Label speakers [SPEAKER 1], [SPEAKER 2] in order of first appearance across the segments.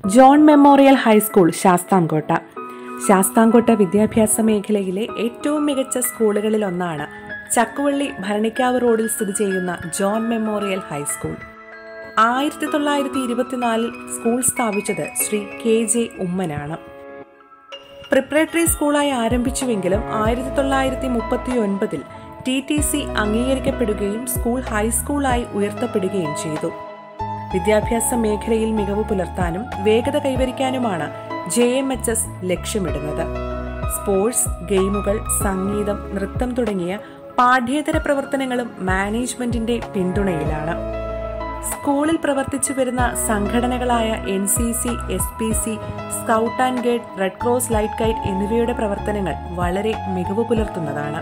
[SPEAKER 1] John memorial high school Sasthamkotta Sasthamkotta വിദ്യാഭ്യാസ മേഖലയിലെ ഏറ്റവും മികച്ച സ്കൂളുകളിൽ ഒന്നാണ് ചക്കുവള്ളി ഭരണിക്കാവ് റോഡിൽ സ്ഥിതി ചെയ്യുന്ന ജോൺ മെമ്മോറിയൽ ഹൈസ്കൂൾ ആയിരത്തി തൊള്ളായിരത്തി ഇരുപത്തിനാലിൽ സ്കൂൾ സ്ഥാപിച്ചത് ശ്രീ കെ ജെ ഉമ്മനാണ് പ്രിപ്പറേറ്ററി സ്കൂളായി ആരംഭിച്ചുവെങ്കിലും ആയിരത്തി തൊള്ളായിരത്തി മുപ്പത്തി ഒൻപതിൽ ടി ടി സി അംഗീകരിക്കപ്പെടുകയും സ്കൂൾ ഹൈസ്കൂളായി ഉയർത്തപ്പെടുകയും ചെയ്തു വിദ്യാഭ്യാസ മേഖലയിൽ മികവ് പുലർത്താനും വേഗത കൈവരിക്കാനുമാണ് ജെ എം എച്ച് എസ് ലക്ഷ്യമിടുന്നത് സ്പോർട്സ് ഗെയിമുകൾ സംഗീതം നൃത്തം തുടങ്ങിയ പാഠ്യേതര പ്രവർത്തനങ്ങളും മാനേജ്മെന്റിന്റെ പിന്തുണയിലാണ് സ്കൂളിൽ പ്രവർത്തിച്ചു വരുന്ന സംഘടനകളായ N C C S P C scout and guide red cross light guide എന്നിവയുടെ പ്രവർത്തനങ്ങൾ വളരെ മികവ് പുലർത്തുന്നതാണ്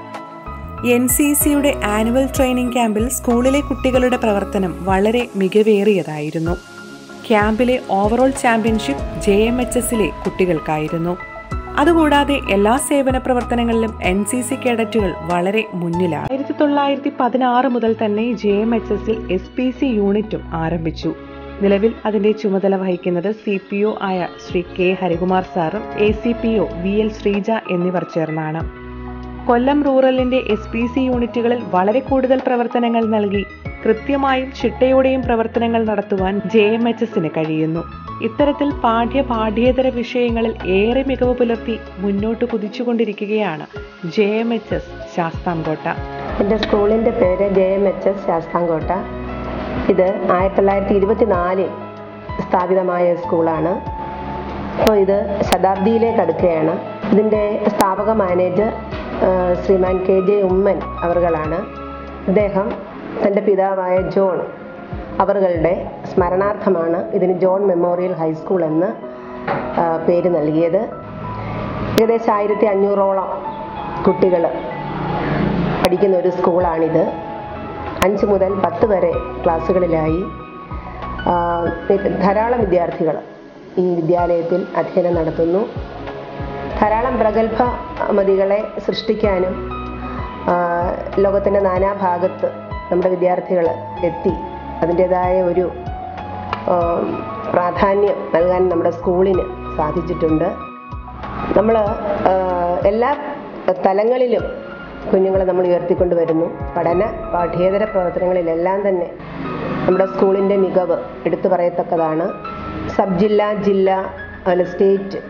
[SPEAKER 1] എൻ സി സിയുടെ ആനുവൽ ട്രെയിനിങ് ക്യാമ്പിൽ സ്കൂളിലെ കുട്ടികളുടെ പ്രവർത്തനം വളരെ മികവേറിയതായിരുന്നു ക്യാമ്പിലെ overall championship J M H എസിലെ കുട്ടികൾക്കായിരുന്നു അതുകൂടാതെ എല്ലാ സേവന പ്രവർത്തനങ്ങളിലും എൻ സി സി കേഡറ്റുകൾ വളരെ മുന്നിലാണ് ആയിരത്തി തൊള്ളായിരത്തി പതിനാറ് മുതൽ തന്നെ ജെ എം എച്ച് എസിൽ എസ് പി സി യൂണിറ്റും ആരംഭിച്ചു നിലവിൽ അതിന്റെ ചുമതല വഹിക്കുന്നത് സി പി ഒ ആയ ശ്രീ കെ ഹരികുമാർ സാറും A C P O V L Sreeja എന്നിവർ ചേർന്നാണ് കൊല്ലം റൂറലിന്റെ എസ് പി സി യൂണിറ്റുകളിൽ വളരെ കൂടുതൽ പ്രവർത്തനങ്ങൾ നൽകി കൃത്യമായും ചിട്ടയോടെയും പ്രവർത്തനങ്ങൾ നടത്തുവാൻ ജെ എം എച്ച് എസിന് കഴിയുന്നു ഇത്തരത്തിൽ പാഠ്യ പാഠ്യേതര വിഷയങ്ങളിൽ ഏറെ മികവ് പുലർത്തി മുന്നോട്ട് കുതിച്ചുകൊണ്ടിരിക്കുകയാണ് J M H S Sasthamkotta
[SPEAKER 2] എൻ്റെ സ്കൂളിൻ്റെ പേര് J M H S Sasthamkotta ഇത് ആയിരത്തി തൊള്ളായിരത്തി ഇരുപത്തി നാലിൽ സ്ഥാപിതമായ സ്കൂളാണ് അപ്പോൾ ഇത് ശതാബ്ദിയിലേക്ക് അടുക്കുകയാണ് ഇതിൻ്റെ സ്ഥാപക മാനേജർ ആ, ശ്രീമാൻ കെ ജെ ഉമ്മൻ അവർകളാണ് അദ്ദേഹം തൻ്റെ പിതാവായ ജോൺ അവറുകളുടെ സ്മരണാർത്ഥമാണ് ഇതിന് ജോൺ മെമ്മോറിയൽ ഹൈസ്കൂൾ എന്ന് ആ, പേര് നൽകിയത് ഏകദേശം ആയിരത്തി അഞ്ഞൂറോളം കുട്ടികൾ പഠിക്കുന്ന ഒരു സ്കൂളാണിത് അഞ്ച് മുതൽ പത്ത് വരെ ക്ലാസ്സുകളിലായി ആ, ധാരാളം വിദ്യാർത്ഥികൾ ഈ വിദ്യാലയത്തിൽ അധ്യയനം നടത്തുന്നു ധാരാളം പ്രഗത്ഭമതികളെ സൃഷ്ടിക്കാനും ആ, ലോകത്തിൻ്റെ നാനാഭാഗത്ത് നമ്മുടെ വിദ്യാർത്ഥികൾ എത്തി അതിൻ്റേതായ ഒരു ആ, പ്രാധാന്യം നൽകാൻ നമ്മുടെ സ്കൂളിന് സാധിച്ചിട്ടുണ്ട് നമ്മൾ എല്ലാ തലങ്ങളിലും കുഞ്ഞുങ്ങളെ നമ്മൾ ഉയർത്തിക്കൊണ്ട് വരുന്നു പഠന പാഠ്യേതര പ്രവർത്തനങ്ങളിലെല്ലാം തന്നെ നമ്മുടെ സ്കൂളിൻ്റെ മികവ് എടുത്തു പറയത്തക്കതാണ് സബ് ജില്ല ജില്ല അതുപോലെ സ്റ്റേറ്റ്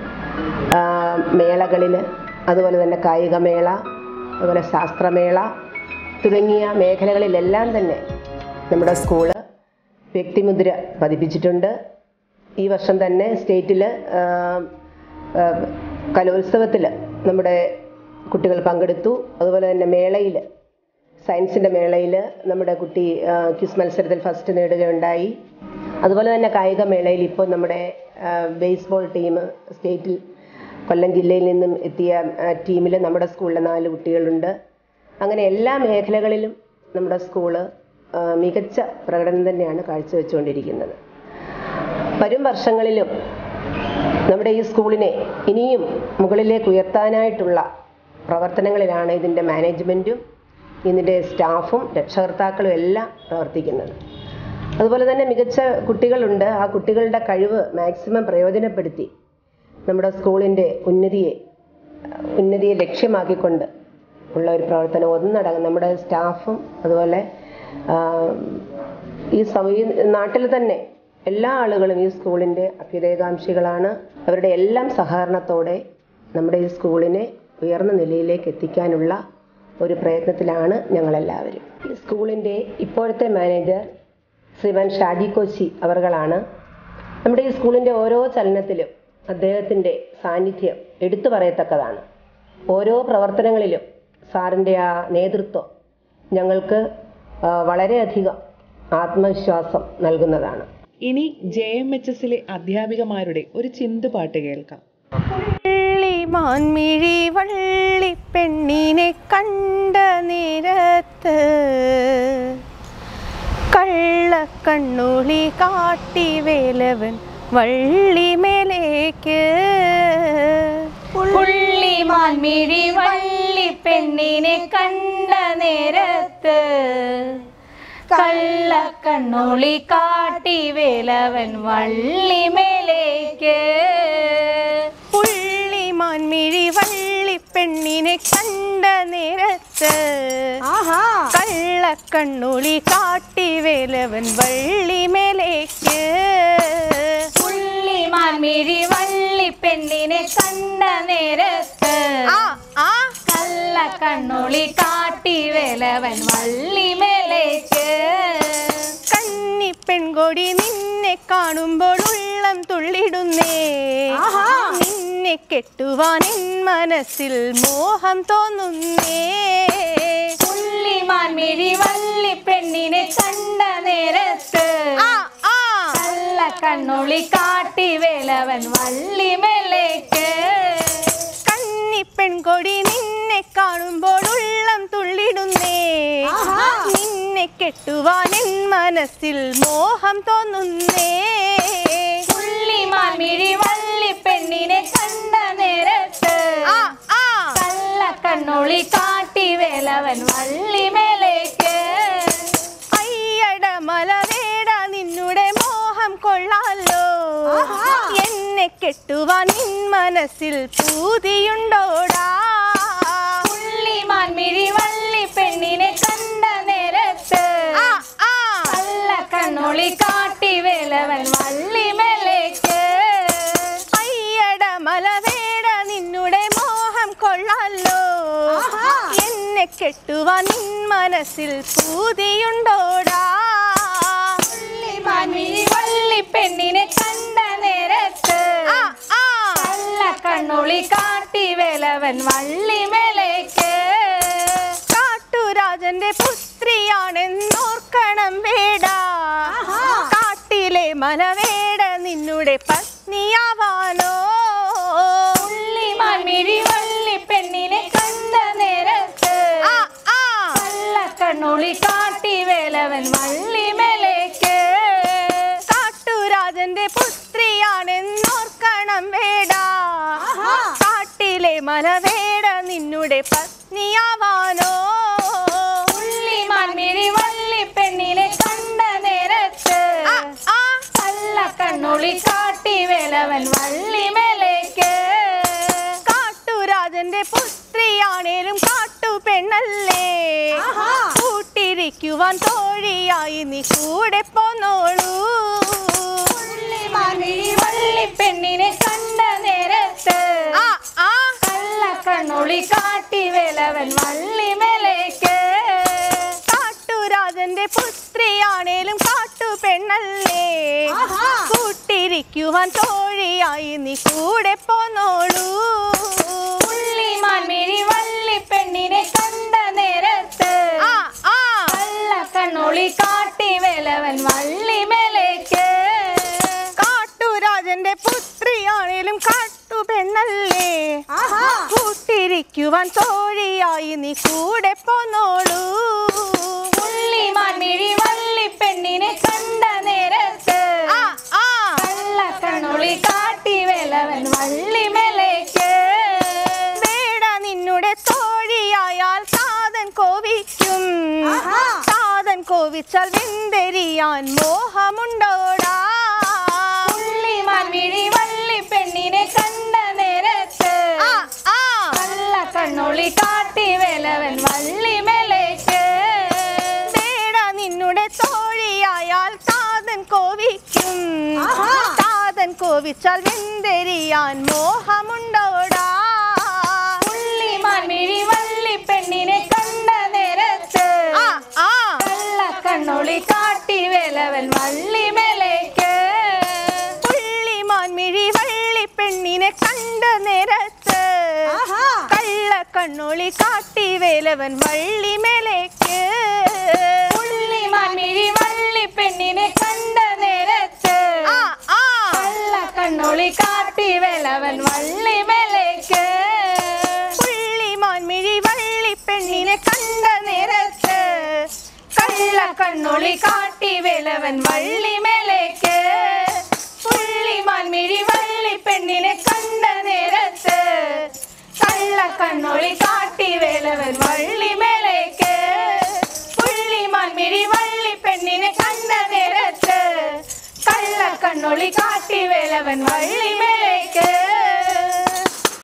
[SPEAKER 2] മേളകളിൽ അതുപോലെ തന്നെ കായികമേള അതുപോലെ ശാസ്ത്രമേള തുടങ്ങിയ മേഖലകളിലെല്ലാം തന്നെ നമ്മുടെ സ്കൂള് വ്യക്തിമുദ്ര പതിപ്പിച്ചിട്ടുണ്ട് ഈ വർഷം തന്നെ സ്റ്റേറ്റിൽ കലോത്സവത്തിൽ നമ്മുടെ കുട്ടികൾ പങ്കെടുത്തു അതുപോലെ തന്നെ മേളയിൽ സയൻസിൻ്റെ മേളയിൽ നമ്മുടെ കുട്ടി ആ, ക്വിസ് മത്സരത്തിൽ ഫസ്റ്റ് നേടുകയുണ്ടായി അതുപോലെ തന്നെ കായിക മേളയിൽ ഇപ്പോൾ നമ്മുടെ ആ, ബേസ്ബോൾ ടീം സ്റ്റേറ്റിൽ കൊല്ലം ജില്ലയിൽ നിന്നും എത്തിയ ടീമിൽ നമ്മുടെ സ്കൂളിലെ നാല് കുട്ടികളുണ്ട് അങ്ങനെ എല്ലാ മേഖലകളിലും നമ്മുടെ സ്കൂള് ആ, മികച്ച പ്രകടനം തന്നെയാണ് കാഴ്ചവെച്ചുകൊണ്ടിരിക്കുന്നത് വരും വർഷങ്ങളിലും നമ്മുടെ ഈ സ്കൂളിനെ ഇനിയും മുകളിലേക്ക് ഉയർത്താനായിട്ടുള്ള പ്രവർത്തനങ്ങളിലാണ് ഇതിൻ്റെ മാനേജ്മെൻറ്റും ഇതിൻ്റെ സ്റ്റാഫും രക്ഷകർത്താക്കളും എല്ലാം പ്രവർത്തിക്കുന്നത് അതുപോലെ തന്നെ മികച്ച കുട്ടികളുണ്ട് ആ കുട്ടികളുടെ കഴിവ് മാക്സിമം പ്രയോജനപ്പെടുത്തി നമ്മുടെ സ്കൂളിൻ്റെ ഉന്നതിയെ ഉന്നതിയെ ലക്ഷ്യമാക്കിക്കൊണ്ട് ഉള്ള ഒരു പ്രവർത്തനം ഒന്നടങ്കം നമ്മുടെ സ്റ്റാഫും അതുപോലെ ആ, ഈ സമ- ഈ നാട്ടിൽ തന്നെ എല്ലാ ആളുകളും ഈ സ്കൂളിൻ്റെ അഭ്യുദയകാംക്ഷികളാണ് അവരുടെ എല്ലാം സഹകരണത്തോടെ നമ്മുടെ ഈ സ്കൂളിനെ ഉയർന്ന നിലയിലേക്ക് എത്തിക്കാനുള്ള ഒരു പ്രയത്നത്തിലാണ് ഞങ്ങളെല്ലാവരും ഈ സ്കൂളിൻ്റെ ഇപ്പോഴത്തെ മാനേജർ ശ്രീമാൻ ഷാജി കോശി അവർകളാണ് നമ്മുടെ ഈ സ്കൂളിൻ്റെ ഓരോ ചലനത്തിലും അദ്ദേഹത്തിൻ്റെ സാന്നിധ്യം എടുത്തു പറയത്തക്കതാണ് ഓരോ പ്രവർത്തനങ്ങളിലും സാറിൻ്റെ ആ നേതൃത്വം ഞങ്ങൾക്ക് ആ, വളരെയധികം ആത്മവിശ്വാസം നൽകുന്നതാണ്
[SPEAKER 1] ഇനി ജെ എം എച്ച് എസിലെ അധ്യാപികമാരുടെ ഒരു ചിന്തുപാട്ട് കേൾക്കാം
[SPEAKER 3] വള്ളി മാൻമിഴി വള്ളി പെണ്ണിനെ കണ്ട നേരത്ത് കള്ളക്കണ്ണുളി കാട്ടി വേലവൻ വള്ളിമേലേക്ക്
[SPEAKER 4] പുള്ളി മാൻമിഴി വള്ളി പെണ്ണിനെ കണ്ട നേരത്ത് കള്ളക്കണ്ണുളി കാട്ടി വേലവൻ വള്ളിമേലേക്ക്
[SPEAKER 3] പുള്ളിമാൻ മിഴി വള്ളി പെണ്ണിനെ കണ്ട നേരത്ത് കള്ളക്കണ്ണുളി കാട്ടി വേലവൻ വള്ളിമേലേക്ക്
[SPEAKER 4] പുള്ളിമാൻ മിഴി വള്ളി പെണ്ണിനെ കണ്ട നേരത്ത്
[SPEAKER 3] ആ ആ
[SPEAKER 4] കള്ളക്കണ്ണുളി കാട്ടി വേലവൻ വള്ളിമേലേക്ക്
[SPEAKER 3] കന്നി പെൺകൊടി നിന്നെ കാണുമ്പോൾ ഉള്ളം തുള്ളിടുന്നേ നിന്നെ കെട്ടുവാൻ എൻ മനസ്സിൽ മോഹം തോന്നുന്നേ
[SPEAKER 4] പുള്ളിമാൻ മിഴി വള്ളി പെണ്ണിനെ കണ്ട നേരത്ത്
[SPEAKER 3] ആ ആ
[SPEAKER 4] കള്ളക്കണ്ണുളി കാട്ടി വേലവൻ വള്ളിമേലേക്ക്
[SPEAKER 3] കന്നി പെൺകൊടി നിന്നെ കാണുമ്പോൾ ഉള്ളം തുള്ളിടുന്നേ നിന്നെ കെട്ടുവാൻ എൻ മനസ്സിൽ മോഹം തോന്നുന്നേ
[SPEAKER 4] പുള്ളിമാൻ മിഴി വള്ളി പെണ്ണിനെ കണ്ട നേരത്ത്
[SPEAKER 3] ആ ആ
[SPEAKER 4] കള്ളക്കണ്ണുളി കാട്ടി വേലവൻ വള്ളിമേലേക്ക്
[SPEAKER 3] അയ്യട മലവേട നിന്നുടെ മോഹം കൊള്ളാലോ എന്നെ കെട്ടുവാൻ നിൻ മനസ്സിൽ പൂതിയുണ്ടോടാ
[SPEAKER 4] പുള്ളിമാൻ മിഴി വള്ളി പെണ്ണിനെ കണ്ട നേരത്ത്
[SPEAKER 3] ആ ആ
[SPEAKER 4] കള്ളക്കണ്ണുളി കാട്ടി വേലവൻ വള്ളിമേലേക്ക്
[SPEAKER 3] അയ്യട മലവേട നിന്നുടെ മോഹം കൊള്ളാലോ എന്നെ കെട്ടുവാൻ നിൻ മനസ്സിൽ പൂതിയുണ്ടോടാ
[SPEAKER 4] പുള്ളിമാൻ മിഴി വള്ളി പെണ്ണിനെ കണ്ട നേരത്ത്
[SPEAKER 3] ആ ആ
[SPEAKER 4] കള്ളക്കണ്ണുളി കാട്ടി വേലവൻ വള്ളിമേലേക്ക്
[SPEAKER 3] കാട്ടുരാജന്റെ പുത്രിയാണെന്നോർക്കണം വേട കാട്ടിലെ മലവേട നിന്നുടെ പത്നിയാവാനോ
[SPEAKER 4] പുള്ളിമാൻ മിഴി വള്ളി പെണ്ണിനെ കണ്ട നേരത്ത്
[SPEAKER 3] ആ ആ
[SPEAKER 4] കള്ളക്കണ്ണുളി കാട്ടി വേലവൻ വള്ളിമേലേക്ക്
[SPEAKER 3] കാട്ടുരാജന്റെ പുത്രിയാണെന്നോർക്കണം വേട കാട്ടിലെ മലവേട നിന്നുടെ പത്നിയാവാനോ
[SPEAKER 4] പുള്ളിമാൻ മിഴി വള്ളി പെണ്ണിനെ കണ്ട നേരത്ത്
[SPEAKER 3] ആ ആ
[SPEAKER 4] കള്ളക്കണ്ണുളി കാട്ടി വേലവൻ വള്ളിമേലേക്ക്
[SPEAKER 3] കാട്ടുരാജന്റെ പുത്രിയാണേലും കാട്ടു പെണ്ണല്ലേ കൂട്ടിരിക്കുവാൻ തോഴിയായി നീ കൂടെ പോന്നോളൂ
[SPEAKER 4] പുള്ളിമാൻ മിഴി വള്ളി പെണ്ണിനെ കണ്ട നേരത്ത്
[SPEAKER 3] ആ ആ
[SPEAKER 4] കള്ളക്കണ്ണുളി കാട്ടി വേലവൻ വള്ളിമേലേക്ക്
[SPEAKER 3] കാട്ടുരാജന്റെ പുത്രിയാണേലും കാട്ടു പെണ്ണല്ലേ കൂട്ടിരിക്കുവാൻ തോഴിയായി നീ കൂടെ പോന്നോളൂ
[SPEAKER 4] പുള്ളിമാൻ മിഴി വള്ളി പെണ്ണിനെ കണ്ട നേരത്ത്
[SPEAKER 3] ആ ആ
[SPEAKER 4] കള്ളക്കണ്ണുളി കാട്ടി വേലവൻ വള്ളിമേലേക്ക്
[SPEAKER 3] കാട്ടുരാജന്റെ പുത്രിയാണേലും കാട്ടു പെണ്ണല്ലേ കൂട്ടിരിക്കുവാൻ തോഴിയായി നീ കൂടെ പോന്നോളൂ
[SPEAKER 4] പുള്ളിമാൻ മിഴി വള്ളി പെണ്ണിനെ കണ്ട നേരത്ത്
[SPEAKER 3] ആ ആ
[SPEAKER 4] കള്ളക്കണ്ണുളി കാട്ടി വേലവൻ വള്ളിമേലേക്ക്
[SPEAKER 3] വേട നിന്നുടെ തോഴിയായാൽ കാതൻ കോവിക്കും കാതൻ കോവിച്ചാൽ വെന്തെരിയാൻ മോഹമുണ്ടോടാ
[SPEAKER 4] പുള്ളിമാൻ മിഴി വള്ളി പെണ്ണിനെ കണ്ട നേരത്ത്
[SPEAKER 3] ആ ആ
[SPEAKER 4] കള്ളക്കണ്ണുളി കാട്ടി വേലവൻ വള്ളിമേലേക്ക്
[SPEAKER 3] വേട നിന്നുടെ തോഴിയായാൽ കാതൻ കോവിക്കും കാതൻ കോവിച്ചാൽ വെന്തെരിയാൻ മോഹമുണ്ടോടാ
[SPEAKER 4] പുള്ളിമാൻ മിഴി വള്ളി പെണ്ണിനെ കണ്ട നേരത്ത്
[SPEAKER 3] ആ ആ
[SPEAKER 4] കള്ളക്കണ്ണുളി കാട്ടി വേലവൻ വള്ളിമേലേക്ക്
[SPEAKER 3] പുള്ളിമാൻ മിഴി വള്ളി പെണ്ണിനെ കണ്ട നേരത്ത് കള്ള കണ്ണൊളി കാട്ടി വേലവൻ വള്ളി മേലേക്ക്
[SPEAKER 4] പുള്ളിമാൻ മിഴി വള്ളി പെണ്ണിനെ കണ്ട നേരത്ത്
[SPEAKER 3] ആ ആ
[SPEAKER 4] കള്ളക്കണ്ണുളി കാട്ടി വേലവൻ വള്ളിമേലേക്ക്
[SPEAKER 3] പുള്ളിമാൻ മിഴി വള്ളി പെണ്ണിനെ കണ്ട നേരത്ത് കള്ള
[SPEAKER 4] കണ്ണുളി കാട്ടി വേലവൻ വള്ളിമേലേക്ക് പുള്ളിമാൻ മിഴി വള്ളി പെണ്ണിനെ കണ്ട നേരത്ത് കള്ളക്കണ്ണുളി കാട്ടി വേലവൻ വള്ളിമേലേക്ക് പുള്ളിമാൻ മിഴി വള്ളി കണ്ണൊളി കാട്ടി വേലവൻ വള്ളിമേലേക്ക്